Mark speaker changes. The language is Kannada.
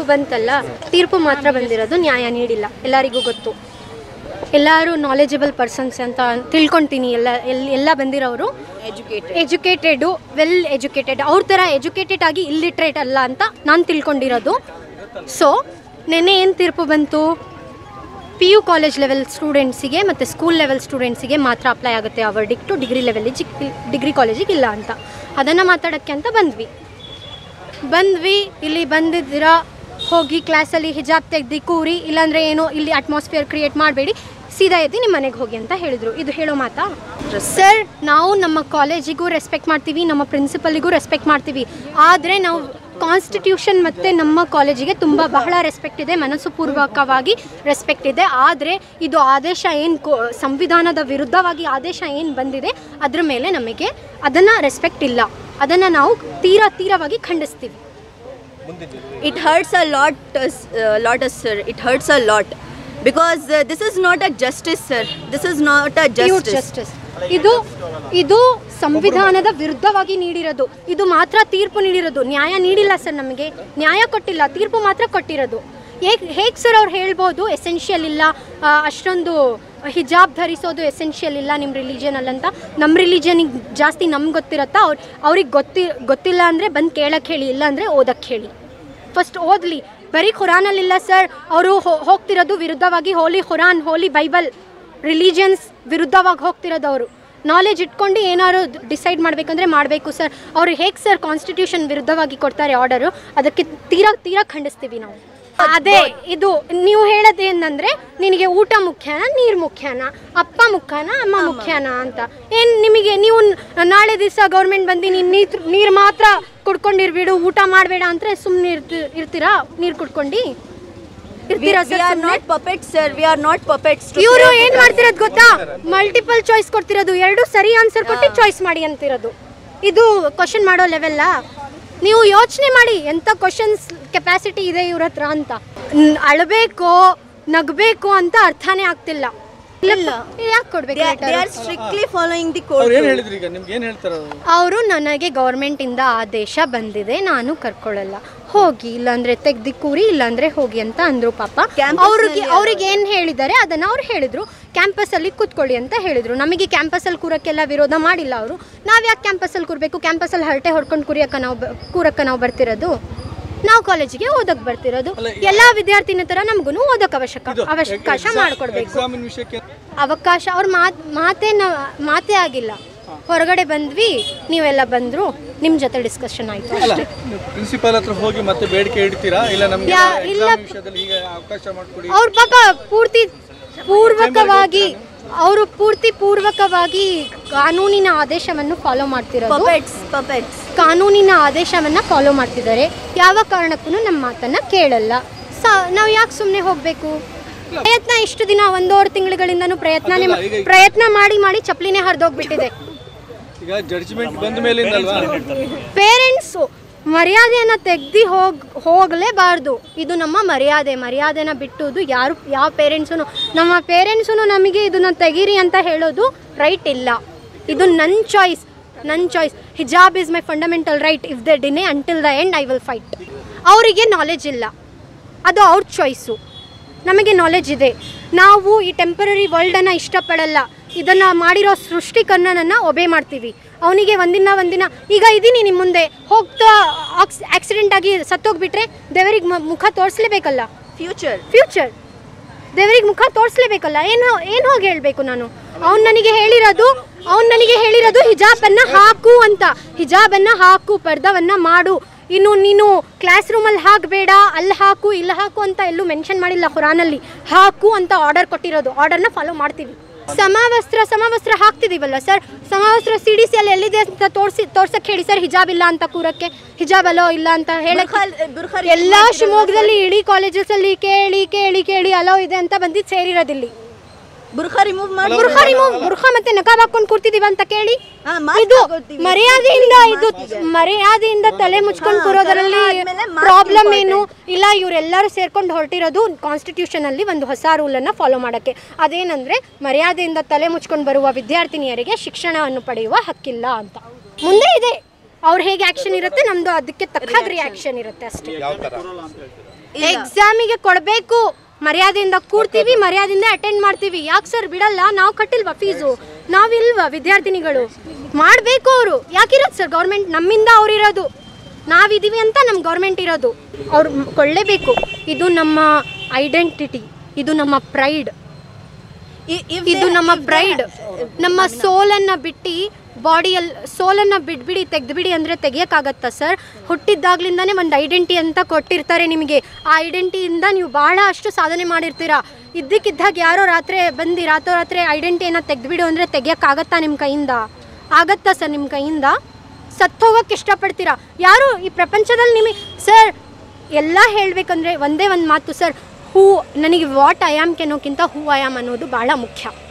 Speaker 1: ಬಂತಲ್ಲ ತೀರ್ಪು ಮಾತ್ರ ಬಂದಿರೋದು ನ್ಯಾಯ ನೀಡಿಲ್ಲ ಎಲ್ಲರಿಗೂ ಗೊತ್ತು ಎಲ್ಲರೂ ನಾಲೆಜಬಲ್ ಪರ್ಸನ್ಸ್ ಅಂತ ತಿಳ್ಕೊತೀನಿ ಎಲ್ಲ ಎಲ್- ಎಲ್ಲ ಬಂದಿರೋರು
Speaker 2: ಎಜುಕೇಟೆಡ್
Speaker 1: ಎಜುಕೇಟೆಡು ವೆಲ್ ಎಜುಕೇಟೆಡ್ ಅವ್ರ ಥರ ಎಜುಕೇಟೆಡ್ ಆಗಿ ಇಲ್ಲಿಟ್ರೇಟ್ ಅಲ್ಲ ಅಂತ ನಾನು ತಿಳ್ಕೊಂಡಿರೋದು ಸೊ ನೆನ್ನೆ ಏನು ತೀರ್ಪು ಬಂತು ಪಿ ಯು ಕಾಲೇಜ್ ಲೆವೆಲ್ ಸ್ಟೂಡೆಂಟ್ಸಿಗೆ ಮತ್ತು ಸ್ಕೂಲ್ ಲೆವೆಲ್ ಸ್ಟೂಡೆಂಟ್ಸಿಗೆ ಮಾತ್ರ ಅಪ್ಲೈ ಆಗುತ್ತೆ ಆ ವರ್ಡಿಕ್ಟು ಡಿಗ್ರಿ ಲೆವೆಲಿಗೆ ಡಿಗ್ರಿ ಕಾಲೇಜಿಗೆ ಇಲ್ಲ ಅಂತ ಅದನ್ನು ಮಾತಾಡೋಕ್ಕೆ ಅಂತ ಬಂದ್ವಿ ಬಂದ್ವಿ ಇಲ್ಲಿ ಬಂದಿದ್ದೀರಾ ಹೋಗಿ ಕ್ಲಾಸಲ್ಲಿ ಹಿಜಾಬ್ ತೆಗ್ದು ಕೂರಿ ಇಲ್ಲಾಂದರೆ ಏನೋ ಇಲ್ಲಿ ಅಟ್ಮಾಸ್ಫಿಯರ್ ಕ್ರಿಯೇಟ್ ಮಾಡಬೇಡಿ ಸೀದಾ ಎದ್ದು ನಿಮ್ಮ ಮನೆಗೆ ಹೋಗಿ ಅಂತ ಹೇಳಿದರು ಇದು ಹೇಳೋ ಮಾತಾ ಸರ್ ನಾವು ನಮ್ಮ ಕಾಲೇಜಿಗೂ ರೆಸ್ಪೆಕ್ಟ್ ಮಾಡ್ತೀವಿ ನಮ್ಮ ಪ್ರಿನ್ಸಿಪಲಿಗೂ ರೆಸ್ಪೆಕ್ಟ್ ಮಾಡ್ತೀವಿ ಆದರೆ ನಾವು ಕಾನ್ಸ್ಟಿಟ್ಯೂಷನ್ ಮತ್ತು ನಮ್ಮ ಕಾಲೇಜಿಗೆ ತುಂಬ ಬಹಳ ರೆಸ್ಪೆಕ್ಟ್ ಇದೆ ಮನಸ್ಸುಪೂರ್ವಕವಾಗಿ ರೆಸ್ಪೆಕ್ಟ್ ಇದೆ ಆದರೆ ಇದು ಆದೇಶ ಏನು ಕೋ ಸಂವಿಧಾನದ ವಿರುದ್ಧವಾಗಿ ಆದೇಶ ಏನು ಬಂದಿದೆ ಅದ್ರ ಮೇಲೆ ನಮಗೆ ಅದನ್ನು ರೆಸ್ಪೆಕ್ಟ್ ಇಲ್ಲ ಅದನ್ನು ನಾವು ತೀರಾ ತೀರವಾಗಿ ಖಂಡಿಸ್ತೀವಿ
Speaker 2: it hurts a lot uh, s- uh, lot uh, sir it hurts a lot because uh, this is not a justice sir this is not a
Speaker 1: pure
Speaker 2: justice
Speaker 1: justice ಇದು ಇದು ಸಂವಿಧಾನದ ವಿರುದ್ಧವಾಗಿ ನೀಡಿರೋದು ಇದು ಮಾತ್ರ ತೀರ್ಪು ನೀಡಿರೋದು ನ್ಯಾಯ ನೀಡಿಲ್ಲ ಸರ್ ನಮಗೆ ನ್ಯಾಯ ಕೊಟ್ಟಿಲ್ಲ ತೀರ್ಪು ಮಾತ್ರ ಕೊಟ್ಟಿರೋದು ಹೇಗೆ ಹೇಗೆ ಸರ್ ಅವ್ರು ಹೇಳ್ಬೋದು ಎಸೆನ್ಷಿಯಲ್ ಇಲ್ಲ ಆ, ಅಷ್ಟೊಂದು ಹಿಜಾಬ್ ಧರಿಸೋದು ಎಸೆನ್ಷಿಯಲ್ ಇಲ್ಲ ನಿಮ್ಮ ರಿಲಿಜನಲ್ಲಿ ಅಂತ ನಮ್ಮ ರಿಲಿಜನಿಗೆ ಜಾಸ್ತಿ ನಮ್ಗೆ ಗೊತ್ತಿರತ್ತಾ ಅವ್ರು ಅವ್ರಿಗೆ ಗೊತ್ತಿ ಗೊತ್ತಿಲ್ಲ ಅಂದರೆ ಬಂದು ಕೇಳಕ್ಕೆ ಹೇಳಿ ಇಲ್ಲ ಅಂದರೆ ಓದಕ್ಕೆ ಹೇಳಿ ಫಸ್ಟ್ ಓದಲಿ ಬರೀ ಖುರಾನಲ್ಲಿಲ್ಲ ಸರ್ ಅವರು ಹೋಗ್ತಿರೋದು ವಿರುದ್ಧವಾಗಿ holy Quran holy Bible religions ವಿರುದ್ಧವಾಗಿ ಹೋಗ್ತಿರೋದು ಅವರು ನಾಲೆಜ್ ಇಟ್ಕೊಂಡು ಏನಾದ್ರು ಡಿಸೈಡ್ ಮಾಡಬೇಕಂದ್ರೆ ಮಾಡಬೇಕು ಸರ್ ಅವರು ಹೇಗೆ ಸರ್ ಕಾನ್ಸ್ಟಿಟ್ಯೂಷನ್ ವಿರುದ್ಧವಾಗಿ ಕೊಡ್ತಾರೆ ಆರ್ಡರು ಅದಕ್ಕೆ ತೀರಾ ತೀರಾ ಖಂಡಿಸ್ತೀವಿ ನಾವು ಅದೇ ಇದು ನೀವು ಹೇಳೋದು ಏನಂದ್ರೆ ನಿನಗೆ ಊಟ ಮುಖ್ಯನಾ ನೀರು ಮುಖ್ಯನಾ ಅಪ್ಪ ಮುಖ್ಯನಾ ಅಮ್ಮ ಮುಖ್ಯನಾ ಅಂತ ಏನು ನಿಮಗೆ ನೀವು ನ- ನಾಳೆ ದಿವಸ ಗೌರ್ಮೆಂಟ್ ಬಂದು ನೀನು ನೀರು ನೀರು ಮಾತ್ರ ಕುಡ್ಕೊಂಡಿರ್ಬಿಡು ಊಟ ಮಾಡಬೇಡ ಅಂದರೆ ಸುಮ್ಮನೆ ಇರ್ತಿ ಇರ್ತೀರಾ ನೀರು ಕುಡ್ಕೊಂಡು
Speaker 2: we,
Speaker 1: ಇರ್ತೀರಾ
Speaker 2: we are
Speaker 1: sir
Speaker 2: not puppets sir we are not puppets to
Speaker 1: ಇವರು
Speaker 2: say-
Speaker 1: ಏನ್ ಮಾಡ್ತಿರೋದು ಗೊತ್ತಾ ಮಲ್ಟಿಪಲ್ ಚಾಯ್ಸ್ ಕೊಡ್ತಿರೋದು ಎರಡು ಸರಿ ಆನ್ಸರ್ ಕೊಟ್ಟು ಚಾಯ್ಸ್ ಮಾಡಿ ಅಂತಿರೋದು ಇದು ಕ್ವಶನ್ ಮಾಡೋ ಲೆವೆಲ್ಲ ನೀವು ಯೋಚನೆ ಮಾಡಿ ಎಂಥ ಕ್ವಶನ್ಸ್ ಕೆಪಾಸಿಟಿ ಇದೆ ಇವ್ರ ಹತ್ರ ಅಂತ ನ್- ಅಳ್ಬೇಕೋ ನಗ್ಬೇಕು ಅಂತ ಅರ್ಥನೇ ಆಗ್ತಿಲ್ಲ
Speaker 2: ಇಲ್ಲ.
Speaker 1: ಯಾಕೆ ಕೊಡ್ಬೇಕು
Speaker 2: they are, they are strictly following the code
Speaker 3: ಅವ್ರು ಏನು
Speaker 2: rule.
Speaker 3: ಹೇಳಿದ್ರಿ ಈಗ ನಿಮ್ಗೆ ಏನು ಹೇಳ್ತಾರೆ ಅವರು
Speaker 1: ಅವರು ನನಗೆ ಗೌರ್ಮೆಂಟಿಂದ ಆದೇಶ ಬಂದಿದೆ ನಾನು ಕರ್ಕೊಳ್ಳಲ್ಲ ಹೋಗಿ ಇಲ್ಲಾಂದ್ರೆ ತೆಗ್ದಿ ಕೂರಿ ಇಲ್ಲಾಂದ್ರೆ ಹೋಗಿ ಅಂತ ಅಂದ್ರು ಪಾಪ
Speaker 2: Campus
Speaker 1: ಅವ್ರಿಗೆ
Speaker 2: ನಲ್ಲಿ
Speaker 1: ಅವ್ರಿಗೆ ಏನು ಹೇಳಿದ್ದಾರೆ ಅದನ್ನ ಅವ್ರು ಹೇಳಿದ್ರು ಕ್ಯಾಂಪಸ್ಸಲ್ಲಿ ಕೂತ್ಕೊಳ್ಳಿ ಅಂತ ಹೇಳಿದ್ರು ನಮಗೆ ಕ್ಯಾಂಪಸ್ಸಲ್ಲಿ ಕೂರಕ್ಕೆಲ್ಲ ವಿರೋಧ ಮಾಡಿಲ್ಲ ಅವರು ನಾವು ಯಾಕೆ ಕ್ಯಾಂಪಸ್ಸಲ್ಲಿ ಕೂರಬೇಕು ಕ್ಯಾಂಪಸ್ಸಲ್ಲಿ ಹರಟೆ ಹೊಡ್ಕೊಂಡು ಕುರಿಯಕ್ಕೆ ನಾವು ಬ- ಕೂರಕ್ಕೆ ನಾವು ಬರ್ತಿರೋದು ನಾವು ಕಾಲೇಜಿಗೆ ಓದಕ್ಕೆ ಬರ್ತಿರೋದು ಎಲ್ಲ ವಿದ್ಯಾರ್ಥಿನ ಥರ ನಮಗೂ ಓದಕ್ಕೆ ಅವಶ್ಯಕ ಅವಕಾಶ ಮಾಡಿಕೊಡ್ಬೇಕು
Speaker 3: ಎಕ್ಸಾಮಿನ ವಿಷಯಕ್ಕೆ
Speaker 1: ಅವಕಾಶ ಅವ್ರ ಮಾತ್ ಮಾತೇ ನ- ಮಾತೇ ಆಗಿಲ್ಲ ಹೊರಗಡೆ ಬಂದ್ವಿ ನೀವೆಲ್ಲ ಬಂದ್ರು ನಿಮ್ಮ ಜೊತೆ ಡಿಸ್ಕಷನ್ ಆಯ್ತು
Speaker 3: ಅಲ್ಲ
Speaker 1: ಅಷ್ಟೇ
Speaker 3: ಪ್ರಿನ್ಸಿಪಾಲ್ ಹತ್ರ ಹೋಗಿ ಮತ್ತೆ ಬೇಡಿಕೆ ಇಡ್ತೀರಾ ಇಲ್ಲ ನಮ್ಗೆ
Speaker 1: ಯಾ- ಇಲ್ಲ.
Speaker 3: ಎಕ್ಸಾಮ್ ವಿಷಯದಲ್ಲಿ ಈಗ ಅವಕಾಶ ಮಾಡ್ಕೊಡಿ
Speaker 1: ಅವ್ರ ಪಾಪ ಪೂರ್ತಿ ಪೂರ್ವಕವಾಗಿ ಅವರು ಪೂರ್ತಿ ಪೂರ್ವಕವಾಗಿ ಕಾನೂನಿನ ಆದೇಶವನ್ನು ಫಾಲೋ ಮಾಡ್ತಿರೋದು
Speaker 2: puppets puppets
Speaker 1: ಕಾನೂನಿನ ಆದೇಶವನ್ನು ಫಾಲೋ ಮಾಡ್ತಿದ್ದಾರೆ ಯಾವ ಕಾರಣಕ್ಕೂ ನಮ್ಮ ಮಾತನ್ನ ಕೇಳಲ್ಲ ಸ ನಾವು ಯಾಕೆ ಸುಮ್ಮನೆ ಹೋಗಬೇಕು ಪ್ರಯತ್ನ ಇಷ್ಟು ದಿನ ಒಂದೂವರೆ ತಿಂಗಳುಗಳಿಂದನೂ ಪ್ರಯತ್ನನೇ ಮಾ-
Speaker 3: ಅದಲ್ಲ, ಈಗ-
Speaker 1: ಪ್ರಯತ್ನ ಮಾಡಿ ಮಾಡಿ ಚಪ್ಪಲಿನೇ ಹರಿದೋಗ್ಬಿಟ್ಟಿದೆ
Speaker 3: ಈಗ ಜಡ್ಜ್ಮೆಂಟ್ ಬಂದ ಮೇಲಿಂದ ಅಲ್ವಾ
Speaker 1: ಪೇರೆಂಟ್ಸು ಮರ್ಯಾದೆಯನ್ನು ತೆಗ್ದು ಹೋಗ್ ಹೋಗಲೇಬಾರ್ದು ಇದು ನಮ್ಮ ಮರ್ಯಾದೆ ಮರ್ಯಾದೆನ ಬಿಟ್ಟುದು ಯಾರು ಯಾವ ಪೇರೆಂಟ್ಸೂ ನಮ್ಮ ಪೇರೆಂಟ್ಸು ನಮಗೆ ಇದನ್ನ ತೆಗೀರಿ ಅಂತ ಹೇಳೋದು ರೈಟ್ ಇಲ್ಲ ಇದು ನನ್ನ ಚಾಯ್ಸ್ ನನ್ನ ಚಾಯ್ಸ್ ಹಿಜಾಬ್ is my fundamental right if the deny until the end I will fight ಅವರಿಗೆ ನಾಲೆಜ್ ಇಲ್ಲ ಅದು ಅವ್ರ ಚಾಯ್ಸು ನಮಗೆ ನಾಲೆಜ್ ಇದೆ ನಾವು ಈ ಟೆಂಪರರಿ ವರ್ಲ್ಡನ್ನು ಇಷ್ಟಪಡಲ್ಲ ಇದನ್ನು ಮಾಡಿರೋ ಸೃಷ್ಟಿಕರ್ಣನನ್ನು ಒಬೆ ಮಾಡ್ತೀವಿ ಅವನಿಗೆ ಒಂದಿನ ಒಂದಿನ ಈಗ ಇದ್ದೀನಿ ನಿಮ್ಮ ಮುಂದೆ ಹೋಗ್ತಾ ಆಕ್ಸಿಡೆಂಟ್ ಆಗಿ ಸತ್ತೋಗ್ಬಿಟ್ರೆ ದೇವರಿಗೆ ಮ- ಮುಖ ತೋರಿಸ್ಲೇಬೇಕಲ್ಲ
Speaker 2: future
Speaker 1: ಫ್ಯೂಚರ್ ದೇವರಿಗೆ ಮುಖ ತೋರಿಸ್ಲೇಬೇಕಲ್ಲ ಏನು ಏನು ಹೋಗಿ ಹೇಳಬೇಕು ನಾನು ಅವ್ನು ನನಗೆ ಹೇಳಿರೋದು ಅವ್ನು ನನಗೆ ಹೇಳಿರೋದು ಹಿಜಾಬನ್ನು ಹಾಕು ಅಂತ ಹಿಜಾಬನ್ನು ಹಾಕು ಪರ್ದವನ್ನ ಮಾಡು ಇನ್ನು ನೀನು ಕ್ಲಾಸ್ ರೂಮಲ್ಲಿ ಹಾಕಬೇಡ ಅಲ್ಲಿ ಹಾಕು ಇಲ್ಲಿ ಹಾಕು ಅಂತ ಎಲ್ಲೂ ಮೆನ್ಷನ್ ಮಾಡಿಲ್ಲ ಖುರಾನಲ್ಲಿ ಹಾಕು ಅಂತ ಆರ್ಡರ್ ಕೊಟ್ಟಿರೋದು ಆರ್ಡರ್ನ ಫಾಲೋ ಮಾಡ್ತೀವಿ ಸಮವಸ್ತ್ರ ಸಮವಸ್ತ್ರ ಹಾಕ್ತಿದೀವಲ್ಲ ಸರ್ ಸಮವಸ್ತ್ರ ಸಿ ಡಿ ಸಿ ಅಲ್ಲಿ ಎಲ್ಲಿದೆ ಅಂತ ತೋರಿಸಿ ತೋರ್ಸಕ್ಕೆ ಹೇಳಿ ಸರ್ ಹಿಜಾಬ್ ಇಲ್ಲ ಅಂತ ಕೂರಕ್ಕೆ ಹಿಜಾಬ್ ಅಲೋ ಇಲ್ಲ ಅಂತ ಹೇಳಕ್ಕೆ
Speaker 2: ಬುರ್ಖಾ- ಬುರ್ಖಾ
Speaker 1: ಎಲ್ಲ ಶಿವಮೊಗ್ಗದಲ್ಲಿ ಇಡೀ ಕಾಲೇಜಸ್ ಅಲ್ಲಿ ಕೇಳಿ ಕೇಳಿ ಕೇಳಿ ಅಲೋ ಇದೆ ಅಂತ ಬಂದಿದ್ದು ಸೇರಿರೋದಿಲ್ಲಿ
Speaker 2: ಬುರ್ಖಾ ರಿಮೂವ್ ಮಾಡಿ
Speaker 1: ಬುರ್ಖಾ ರಿಮೂವ್ ಬುರ್ಖಾ ಮತ್ತೆ ನಕಾಬ್ ಹಾಕೊಂಡು ಕೂರ್ತಿದೀವ ಅಂತ ಕೇಳಿ
Speaker 2: ಹಾ, mask
Speaker 1: ಇದು
Speaker 2: ಹಾಕೊಳ್ತೀವಿ.
Speaker 1: ಮರ್ಯಾದೆಯಿಂದ ಇದು ಮರ್ಯಾದೆಯಿಂದ ತಲೆ ಮುಚ್ಕೊಂಡು ಕೂರೋದರಲ್ಲಿ
Speaker 2: ಆದ್ಮೇಲೆ mask
Speaker 1: ಪ್ರಾಬ್ಲಮ್ ಏನು ಇಲ್ಲ ಇವರೆಲ್ಲರೂ ಸೇರ್ಕೊಂಡು ಹೊರಟಿರೋದು ಕಾನ್ಸ್ಟಿಟ್ಯೂಷನ್ ಅಲ್ಲಿ ಒಂದು ಹೊಸ ರೂಲನ್ನು ಫಾಲೋ ಮಾಡೋಕ್ಕೆ ಅದೇನಂದ್ರೆ ಮರ್ಯಾದೆಯಿಂದ ತಲೆ ಮುಚ್ಕೊಂಡು ಬರುವ ವಿದ್ಯಾರ್ಥಿನಿಯರಿಗೆ ಶಿಕ್ಷಣವನ್ನು ಪಡೆಯುವ ಹಕ್ಕಿಲ್ಲ ಅಂತ ಮುಂದೆ ಇದೆ ಅವ್ರು ಹೇಗೆ ಆಕ್ಷನ್ ಇರುತ್ತೆ ನಮ್ದು ಅದಕ್ಕೆ ತಕ್ಕ ರಿಯಾಕ್ಷನ್ ಇರುತ್ತೆ ಅಷ್ಟೇ
Speaker 2: ಇಲ್ಲ.
Speaker 1: ಎಕ್ಸಾಮಿಗೆ ಕೊಡಬೇಕು ಮರ್ಯಾದೆಯಿಂದ ಕೂಡ್ತೀವಿ ಮರ್ಯಾದೆಯಿಂದ ಅಟೆಂಡ್ ಮಾಡ್ತೀವಿ ಯಾಕೆ ಸರ್ ಬಿಡಲ್ಲ ನಾವು ಕಟ್ಟಿಲ್ವಾ ಫೀಸು ನಾವಿಲ್ವಾ ವಿದ್ಯಾರ್ಥಿನಿಗಳು ಮಾಡಬೇಕು ಅವರು ಯಾಕಿರೋದು ಸರ್ ಗೌರ್ಮೆಂಟ್ ನಮ್ಮಿಂದ ಅವ್ರಿರೋದು ನಾವಿದ್ದೀವಿ ಅಂತ ನಮ್ಮ ಗೌರ್ಮೆಂಟ್ ಇರೋದು ಅವ್ರು ಮ್- ಕೊಳ್ಳೇಬೇಕು ಇದು ನಮ್ಮ ಐಡೆಂಟಿಟಿ ಇದು ನಮ್ಮ ಪ್ರೈಡ್
Speaker 2: I- if
Speaker 1: ಇದು
Speaker 2: they-
Speaker 1: ನಮ್ಮ
Speaker 2: if they-
Speaker 1: ಪ್ರೈಡ್ ನಮ್ಮ ಸೋಲನ್ನ ಬಿಟ್ಟು ಬಾಡಿಯಲ್ಲಿ ಸೋಲನ್ನ ಬಿಟ್ಬಿಡಿ ತೆಗೆದ್ಬಿಡಿ ಅಂದರೆ ತೆಗಿಯೋಕ್ಕಾಗತ್ತಾ ಸರ್ ಹುಟ್ಟಿದ್ದಾಗ್ಲಿಂದಾನೇ ಒಂದು ಐಡೆಂಟಿ ಅಂತ ಕೊಟ್ಟಿರ್ತಾರೆ ನಿಮಗೆ ಆ ಐಡೆಂಟಿಯಿಂದ ನೀವು ಭಾಳ ಅಷ್ಟು ಸಾಧನೆ ಮಾಡಿರ್ತೀರಾ ಇದ್ದಕ್ಕಿದ್ದಾಗ ಯಾರೋ ರಾತ್ರಿ ಬಂದು ರಾತ್ರೋರಾತ್ರಿ ಐಡೆಂಟಿಯನ್ನು ತೆಗೆದ್ಬಿಡು ಅಂದರೆ ತೆಗಿಯೋಕ್ಕಾಗತ್ತಾ ನಿಮ್ಮ ಕೈಯಿಂದ ಆಗತ್ತಾ ಸರ್ ನಿಮ್ಮ ಕೈಯಿಂದ ಸತ್ತೋಗಕ್ಕೆ ಇಷ್ಟಪಡ್ತೀರಾ ಯಾರು ಈ ಪ್ರಪಂಚದಲ್ಲಿ ನಿಮಗೆ ಸರ್ ಎಲ್ಲ ಹೇಳಬೇಕಂದ್ರೆ ಒಂದೇ ಒಂದು ಮಾತು ಸರ್ ಹೂ ನನಗೆ ವಾಟ್ ಐ ಆಮ್ ಕೆನ್ನೋಕ್ಕಿಂತ ಹೂ ಐ ಆಮ್ ಅನ್ನೋದು ಭಾಳ ಮುಖ್ಯ